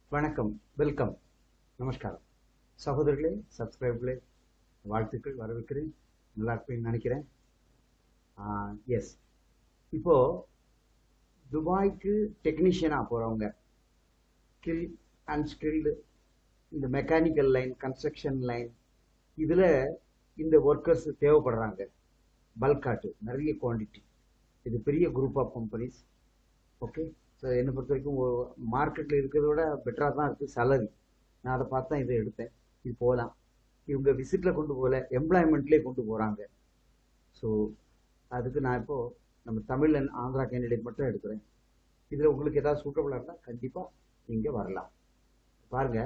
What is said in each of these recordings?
வணக்கம் வெல்கம் நமஸ்காரம் சகோதரர்களே சப்ஸ்கிரைபர்களே வாழ்த்துக்கள் வரவேற்கிறேன் நல்லா இருப்பீங்கன்னு நினைக்கிறேன் எஸ் இப்போ துபாய்க்கு டெக்னீஷியனாக போகிறவங்க ஸ்கில் அன்ஸ்கில்டு இந்த மெக்கானிக்கல் லைன் கன்ஸ்ட்ரக்ஷன் லைன் இதில் இந்த ஒர்க்கர்ஸ் தேவைப்படுறாங்க பல்காட்டு நிறைய குவான்டிட்டி இது பெரிய group of companies okay so என்னை பொறுத்த வரைக்கும் மார்க்கெட்டில் இருக்கிறத விட பெட்டராக தான் இருக்குது salary நான் அதை பார்த்து தான் இதை எடுத்தேன் இது போகலாம் இவங்க விசிட்டில் கொண்டு போகல எம்ப்ளாய்மெண்ட்லேயே கொண்டு போகிறாங்க ஸோ அதுக்கு நான் இப்போது நம்ம தமிழ் அண்ட் ஆந்திரா கேண்டிடேட் மட்டும் எடுக்கிறேன் இதில் உங்களுக்கு ஏதாவது சூட்டபுளாக இருந்தால் கண்டிப்பாக நீங்கள் வரலாம் பாருங்க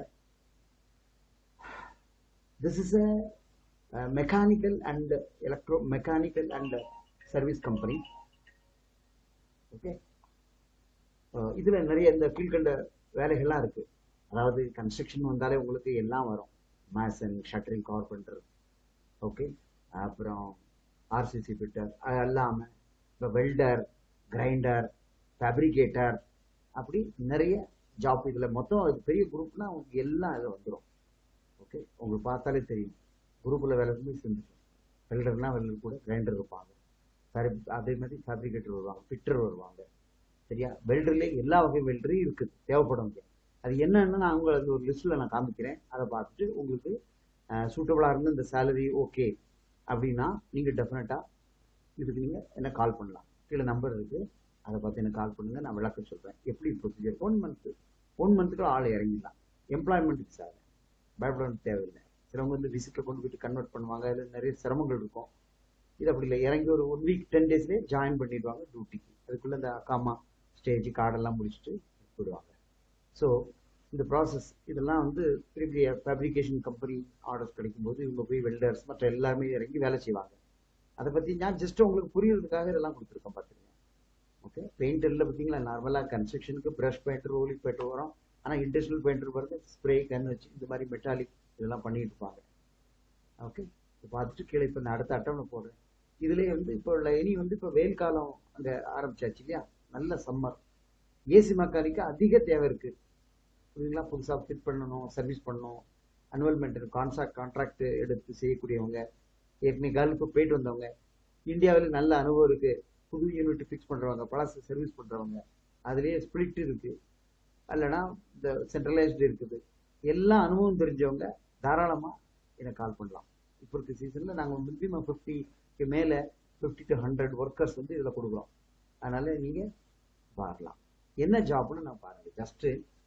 this is a mechanical and electro mechanical and service company okay இதுல நிறைய இந்த கீழ்கண்ட வேலைகள்லாம் இருக்கு அதாவது கன்ஸ்ட்ரக்ஷன் வந்தாலே உங்களுக்கு எல்லாம் வரும் மேசன் ஷட்டரிங் கார்பெண்டர் ஓகே அப்புறம் ஆர்சிசி ஃபிட்டர் அது இல்லாமல் இப்போ வெல்டர் கிரைண்டர் ஃபேப்ரிகேட்டர் அப்படி நிறைய ஜாப் இதில் மொத்தம் அது பெரிய குரூப்னா உங்களுக்கு எல்லாம் இது வந்துடும் ஓகே உங்களுக்கு பார்த்தாலே தெரியும் குரூப்பில் வேலை வந்து செஞ்சுக்கும் வெல்டர்னா வெல்டர் கூட கிரைண்டர் இருப்பாங்க அதே மாதிரி ஃபேப்ரிகேட்டர் வருவாங்க ஃபிட்டர் வருவாங்க சரியா வெல்டர்லேயே எல்லா வகை வெல்டரும் இருக்குது தேவைப்படும் இங்க. அது என்னன்னு நான் உங்களுக்கு ஒரு லிஸ்ட்டில் நான் காமிக்கிறேன் அதை பார்த்துட்டு உங்களுக்கு சூட்டபுளாக இருந்து இந்த சேலரி ஓகே அப்படின்னா நீங்கள் டெஃபினட்டாக இதுக்கு நீங்கள் என்ன கால் பண்ணலாம் கீழே நம்பர் இருக்குது அதை பார்த்து எனக்கு கால் பண்ணுங்கள் நான் விளக்க சொல்கிறேன் எப்படி ப்ரொசீஜர் ஒன் மந்த்து ஒன் மந்த்துக்கு ஆள் இறங்கிடலாம் எம்ப்ளாய்மெண்ட்டுக்கு சார் பயப்பட தேவையில்லை சிலவங்க வந்து விசிட்டில் கொண்டு போயிட்டு கன்வெர்ட் பண்ணுவாங்க அதில் நிறைய சிரமங்கள் இருக்கும் இது அப்படி இல்லை இறங்கி ஒரு ஒன் வீக் டென் டேஸ்லேயே ஜாயின் பண்ணிடுவாங்க டியூட்டிக்கு அதுக்குள்ளே இந்த அக்காமா ஸ்டேஜ் கார்டெல்லாம் முடிச்சுட்டு போயிடுவாங்க ஸோ இந்த ப்ராசஸ் இதெல்லாம் வந்து பெரிய பெரிய ஃபேப்ரிகேஷன் கம்பெனி ஆர்டர்ஸ் கிடைக்கும்போது இவங்க போய் வெல்டர்ஸ் மற்ற எல்லாருமே இறங்கி வேலை செய்வாங்க அதை பற்றி நான் ஜஸ்ட் உங்களுக்கு புரியறதுக்காக இதெல்லாம் கொடுத்துருக்கேன் பார்த்துருங்க ஓகே பெயிண்டரில் பார்த்தீங்களா நார்மலாக கன்ஸ்ட்ரக்ஷனுக்கு ப்ரஷ் பெயிண்டர் ஓலி பெயிண்டர் வரும் ஆனால் இண்டஸ்ட்ரியல் பெயிண்டர் பாருங்க ஸ்ப்ரே கன் வச்சு இந்த மாதிரி மெட்டாலிக் இதெல்லாம் பண்ணிட்டு இருப்பாங்க ஓகே இப்போ பார்த்துட்டு கீழே இப்போ நான் அடுத்த அட்டவணை போடுறேன் இதுலேயே வந்து இப்போ உள்ள இனி வந்து இப்போ வெயில் காலம் அங்கே ஆரம்பிச்சாச்சு இல்லையா நல்ல சம்மர் ஏசி மெக்கானிக்கு அதிக தேவை இருக்கு புரியுங்களா புதுசாக ஃபிட் பண்ணணும் சர்வீஸ் பண்ணணும் அனுவல் மெயின்டெனன்ஸ் கான்ட்ராக்ட் கான்ட்ராக்ட் எடுத்து செய்யக்கூடியவங்க ஏற்கனவே கல்ஃபு போயிட்டு வந்தவங்க இந்தியாவில் நல்ல அனுபவம் இருக்கு புது யூனிட் ஃபிக்ஸ் பண்ணுறவங்க பழசு சர்வீஸ் பண்ணுறவங்க அதுலேயே ஸ்பிளிட் இருக்கு இல்லைன்னா இந்த சென்ட்ரலைஸ்டு இருக்குது எல்லா அனுபவம் தெரிஞ்சவங்க தாராளமாக எனக்கு கால் பண்ணலாம் இப்போ இருக்க சீசனில் நாங்கள் மினிமம் ஃபிஃப்டிக்கு மேலே ஃபிஃப்டி டு ஹண்ட்ரட் ஒர்க்கர்ஸ் வந்து இதில் கொடுக்குறோம் அதனால நீங்கள் வரலாம் என்ன ஜாப்னு நான் பாருங்க ஜஸ்ட்டு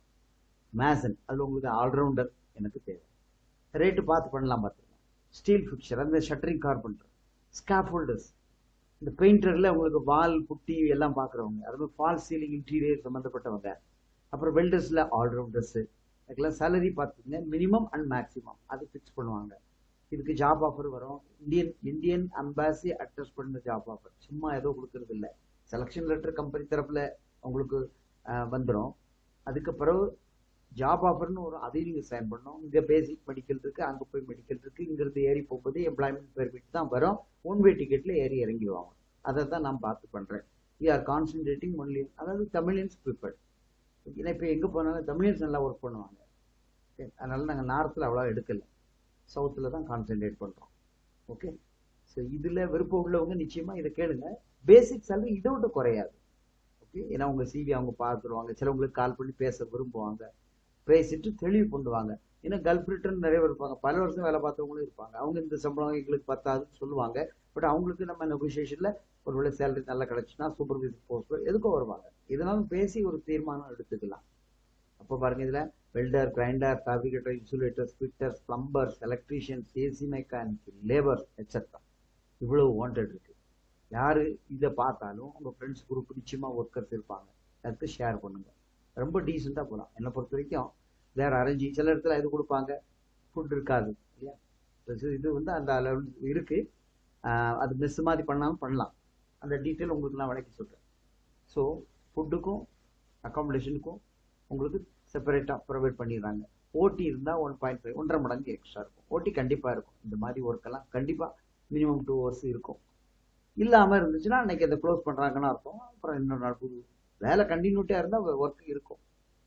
மேசன் அதில் உங்களுக்கு ஆல்ரவுண்டர் எனக்கு தேவை ரேட்டு பார்த்து பண்ணலாம் பார்த்துருங்க ஸ்டீல் ஃபிக்சர் அந்த ஷட்டரிங் கார்பெண்டர் ஸ்காஃபோல்டர்ஸ் இந்த பெயிண்டரில் உங்களுக்கு வால் புட்டி எல்லாம் பார்க்குறவங்க அதுமாதிரி ஃபால் சீலிங் இன்டீரியர் சம்மந்தப்பட்டவங்க அப்புறம் வெல்டர்ஸில் ஆல்ரவுண்டர்ஸு அதுக்கெல்லாம் சேலரி பார்த்துங்க மினிமம் அண்ட் மேக்ஸிமம் அது ஃபிக்ஸ் பண்ணுவாங்க இதுக்கு ஜாப் ஆஃபர் வரும் இந்தியன் இந்தியன் அம்பாசி அட்ரஸ் பண்ண ஜாப் ஆஃபர் சும்மா ஏதோ கொடுக்கறது இல்லை செலெக்ஷன் லெட்டர் கம்பெனி தரப்புல உங்களுக்கு வந்துடும் அதுக்கு பிறகு ஜாப் ஆஃபர்னு ஒரு அதையும் நீங்கள் சைன் பண்ணணும் இங்கே பேசிக் மெடிக்கல் இருக்கு அங்கே போய் மெடிக்கல் இருக்கு இங்கிருந்து ஏறி போகும்போது எம்ப்ளாய்மெண்ட் பெர்மிட் தான் வரும் ஒன் வே டிக்கெட்ல ஏறி இறங்கிடுவாங்க அதை தான் நான் பார்த்து பண்ணுறேன் வி ஆர் கான்சன்ட்ரேட்டிங் ஒன்லி அதாவது தமிழியன்ஸ் ப்ரிப்பர்ட் ஏன்னா இப்போ எங்கே போனாலும் தமிழியன்ஸ் நல்லா ஒர்க் பண்ணுவாங்க ஓகே அதனால நாங்கள் நார்த்தில் அவ்வளோ எடுக்கல சவுத்தில் தான் கான்சென்ட்ரேட் பண்ணுறோம் ஓகே ஸோ இதில் விருப்பம் உள்ளவங்க நிச்சயமாக இதை கேளுங்க பேசிக் சேலரி இதை விட குறையாது ஓகே ஏன்னா உங்கள் சிவி அவங்க பார்த்துருவாங்க சிலவங்களுக்கு கால் பண்ணி பேச விரும்புவாங்க பேசிட்டு தெளிவு பண்ணுவாங்க ஏன்னா கல்ஃப் ரிட்டர்ன் நிறைய பேர் இருப்பாங்க பல வருஷம் வேலை பார்த்தவங்களும் இருப்பாங்க அவங்க இந்த சம்பளம் எங்களுக்கு பத்தாதுன்னு சொல்லுவாங்க பட் அவங்களுக்கு நம்ம நெகோசியேஷனில் ஒருவேளை சேலரி நல்லா கிடச்சுன்னா சூப்பர்வைசர் போஸ்ட் எதுக்கும் வருவாங்க இதனாலும் பேசி ஒரு தீர்மானம் எடுத்துக்கலாம் அப்போ பாருங்க இதில் welder grinder fabricator insulators fitters plumbers electricians AC mechanic labour etcetera இவ்வளவு வாண்டட் இருக்கு யாரு இதை பார்த்தாலும் உங்க ஃப்ரெண்ட்ஸ் குரூப் நிச்சயமா ஒர்க்கர்ஸ் இருப்பாங்க அதுக்கு ஷேர் பண்ணுங்க ரொம்ப டீசெண்டாக போகலாம் என்னை பொறுத்த வரைக்கும் வேற அரேஞ்சி சில இடத்துல இது கொடுப்பாங்க ஃபுட் இருக்காது இல்லையா இது வந்து அந்த லெவல் இருக்கு அது மிஸ் மாதிரி பண்ணாலும் பண்ணலாம் அந்த டீட்டெயில் உங்களுக்கு நான் விளக்கி சொல்கிறேன் ஸோ ஃபுட்டுக்கும் அக்காமடேஷனுக்கும் உங்களுக்கு செப்பரேட்டாக ப்ரொவைட் பண்ணிடுறாங்க ஓடி இருந்தால் ஒன் பாயிண்ட் ஃபைவ் ஒன்றரை மடங்கு எக்ஸ்ட்ரா இருக்கும் ஓடி கண்டிப்பாக இருக்கும் இந்த மாதிரி ஒர்க்கெல்லாம் கண்டிப்பாக மினிமம் டூ ஹவர்ஸ் இருக்கும் இல்லாமல் இருந்துச்சுன்னா அன்னைக்கு அதை க்ளோஸ் பண்ணுறாங்கன்னு அர்த்தம் அப்புறம் இன்னொரு நாள் புது வேலை கண்டினியூட்டியாக இருந்தால் ஒர்க் இருக்கும்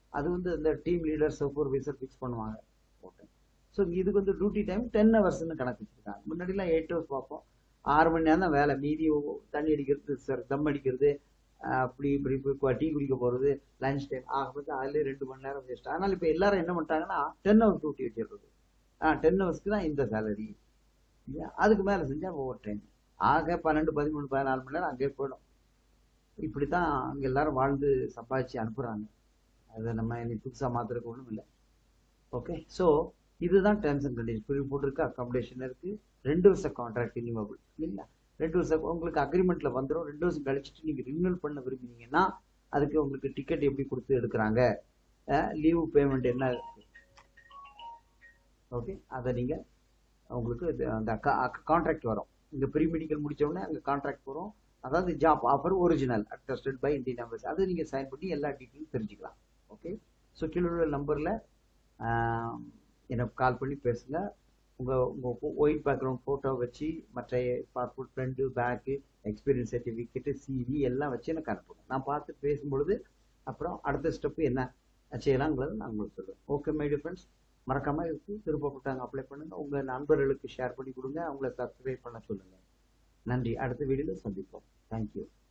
அது வந்து இந்த டீம் லீடர் சூப்பர்வைசர் ஃபிக்ஸ் பண்ணுவாங்க ஓகே ஸோ இதுக்கு வந்து டியூட்டி டைம் டென் ஹவர்ஸ்னு கணக்கு வச்சுருக்காங்க முன்னாடிலாம் எயிட் ஹவர்ஸ் பார்ப்போம் ஆறு மணி நேரம் தான் வேலை மீதி தண்ணி அடிக்கிறது சார் தம் அடிக்கிறது அஹ் அப்படி இப்படி இப்படி டீ குடிக்க போகிறது லஞ்ச் டைம் ஆக பார்த்து அதுலேயே ரெண்டு மணி நேரம் வேஸ்ட் அதனால் இப்போ எல்லாரும் என்ன பண்ணிட்டாங்கன்னா டென் ஹவர்ஸ் டியூட்டி வச்சிடுறது ஆ டென் ஹவர்ஸ்க்கு தான் இந்த சேலரி அதுக்கு மேலே செஞ்சால் ஓவர் டைம் ஆக பன்னெண்டு பதிமூணு பதினாலு மணி நேரம் அங்கேயே போயிடும் இப்படி தான் அங்கே எல்லாரும் வாழ்ந்து சம்பாதிச்சு அனுப்புகிறாங்க அதை நம்ம இன்னைக்கு புதுசாக மாற்றுறதுக்கு ஒன்றும் இல்லை ஓகே ஸோ இதுதான் டேர்ம்ஸ் அண்ட் கண்டிஷன் பிரிவு போட்டிருக்கு அக்காமடேஷன் இருக்குது ரெண்டு வருஷம் கான்ட்ராக்ட் ரினியூவபிள் இல்லைங்களா ரெண்டு வருஷம் உங்களுக்கு அக்ரிமெண்ட்டில் வந்துடும் ரெண்டு வருஷம் கழிச்சிட்டு நீங்கள் ரினியூவல் பண்ண விரும்பினீங்கன்னா அதுக்கு உங்களுக்கு டிக்கெட் எப்படி கொடுத்து எடுக்கிறாங்க லீவு பேமெண்ட் என்ன ஓகே அதை நீங்கள் உங்களுக்கு இது அந்த கான்ட்ராக்ட் வரும் இங்கே ப்ரீ மெடிக்கல் முடிச்ச உடனே அங்கே கான்ட்ராக்ட் வரும் அதாவது job offer original attested by Indian numbers அதை நீங்கள் சைன் பண்ணி எல்லா டீட்டெயிலும் தெரிஞ்சுக்கலாம் ஓகே ஸோ கீழே உள்ள நம்பரில் எனக்கு கால் பண்ணி பேசுங்க உங்கள் உங்கள் ஒயிட் பேக்ரவுண்ட் ஃபோட்டோ வச்சு மற்ற passport front back experience certificate CV எல்லாம் வச்சு எனக்கு அனுப்புங்க நான் பார்த்து பேசும்பொழுது அப்புறம் அடுத்த ஸ்டெப்பு என்ன செய்யலாங்கிறத நான் உங்களுக்கு சொல்லுவேன் ஓகே மை ஃப்ரெண்ட்ஸ் மறக்காமல் இருக்கு விருப்பப்பட்டாங்க அப்ளை பண்ணுங்க உங்கள் நண்பர்களுக்கு ஷேர் பண்ணி கொடுங்க அவங்கள சப்ஸ்கிரைப் பண்ண சொல்லுங்கள் நன்றி அடுத்த வீடியோவில் சந்திப்போம் தேங்க்யூ